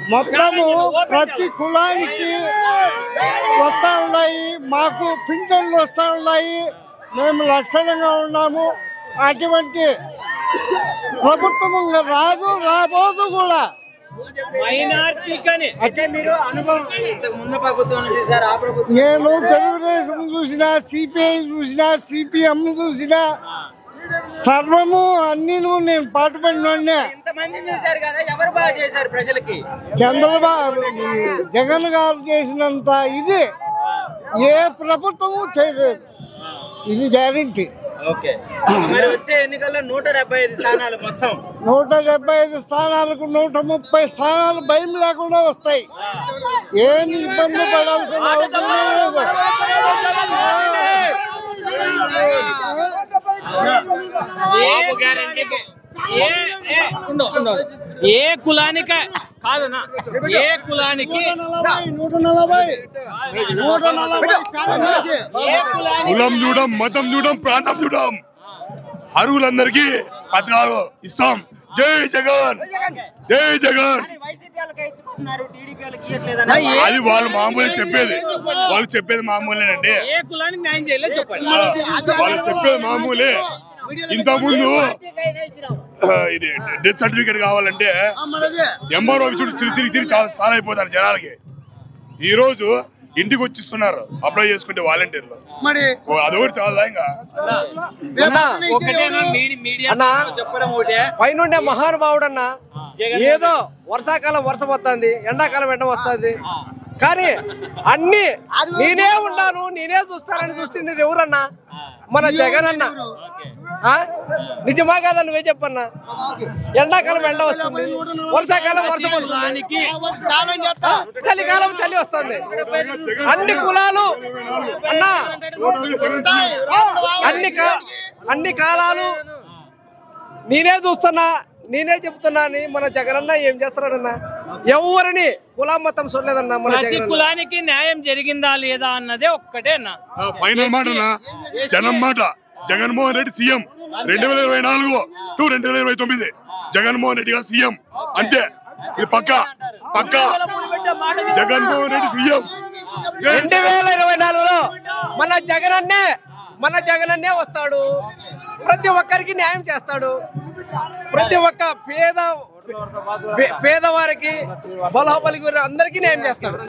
మొత్తము ప్రతి కులానికి వస్తా ఉన్నాయి మాకు పింఛన్లు వస్తా ఉన్నాయి మేము లక్షణంగా ఉన్నాము అటువంటి ప్రభుత్వం ఇంకా రాదు రాబోదు కూడా మైనార్టీ కానీ అయితే మీరు అనుభవం ఇంతకు ముందు ప్రభుత్వం చూసారు ఆ ప్రభుత్వం నేను తెలుగుదేశం చూసినా సిపిఐ చూసినా సిపిఎం చూసినా సర్వము అన్ని నేను పాటుపడినోడ్నే ఇంతమంది చూసారు కదా ఎవరు బాగా చేశారు ప్రజలకి చంద్రబాబు జగన్ గారు చేసినంత ఇది ఏ ప్రభుత్వము చేయలేదు ఇది గ్యారంటీ ఓకే మరి వచ్చే ఎన్నికల్లో నూట డెబ్బై ఐదు స్థానాలు మొత్తం నూట డెబ్బై ఐదు స్థానాలకు నూట ముప్పై స్థానాలు భయం లేకుండా వస్తాయి ఏమి ఇబ్బంది పడాల్సిన అవసరం లేదు బాబు గ్యారెంటీ ఏ ఏ ఉండు, ఉండు. ఏ కులానిక కాదనా ఏ కులానికి నూట నలభై నూట నలభై స్థానాలకి ఏ కులానికి కులం చూడం మతం చూడం ప్రాంతం చూడం అరువులందరికీ పథకాలు ఇస్తాం జై జగన్ జై జగన్ వైసీపీ వాళ్ళకి ఇచ్చుకుంటున్నారు టీడీపీ వాళ్ళకి ఇవ్వట్లేదని ఏ- అది వాళ్ళు మామూలు చెప్పేది వాళ్ళు చెప్పేది మామూలేనండి ఏ కులానికి న్యాయం చేయలేదు చెప్పండి ఆ, వాళ్ళు చెప్పేది మామూలే ఇంత ముందు ఇది డెత్ సర్టిఫికేట్ కావాలంటే ఎంఆర్ఓ చుట్టూ తిరిగి తిరిగి తిరిగి చాలా చాలా అయిపోతారు జనాలకి ఈ రోజు ఇంటికి వచ్చిస్తున్నారు అప్లై చేసుకుంటే వాలంటీర్లు మరి ఓ, అదొకటి చాలా ఇంకా ఒకటేనా మీడి- మీడియా అన్నా. చెప్పడం ఒకటే పైనుండే మహానుభావుడు అన్న జగన్ ఏదో వర్షాకాలం వర్షం వస్తుంది ఎండాకాలం ఎండ వస్తుంది కానీ అన్ని నేనే ఉన్నాను నేనే చూస్తానని చూస్తుంది ఎవరన్నా మన జగన్ అన్న ఆ? నిజమా కాదా నువ్వే చెప్పన్నా ఎండాకాలం ఎండ వస్తుంది వర్షాకాలం వర్షం వస్తుంది కులానికి ఆ? చలికాలం చలి వస్తుంది అన్ని కులాలు అన్నా అన్ని కా- అన్ని కాలాలు నేనే చూస్తున్నా నేనే చెప్తున్నా అని మన జగనన్న ఏం చేస్తున్నాడన్నా ఎవరిని కుల మతం చూడలేదన్నా మన ప్రతి జగనన్న కులానికి న్యాయం జరిగిందా లేదా అన్నదే ఒక్కటే అన్న ఫైనల్ మాట జనం మాట జగన్మోహన్ రెడ్డి సీఎం రెండు వేల ఇరవై నాలుగు టు రెండు వేల ఇరవై తొమ్మిది జగన్మోహన్ రెడ్డి గారు సీఎం అంతే ఇది పక్క పక్క జగన్మోహన్ రెడ్డి సీఎం రెండు వేల ఇరవై నాలుగులో మన జగనన్నే మన జగనన్నే వస్తాడు ప్రతి ఒక్కరికి న్యాయం చేస్తాడు ప్రతి ఒక్క పేద పే- పేదవారికి బలహబలి అందరికీ న్యాయం చేస్తాడు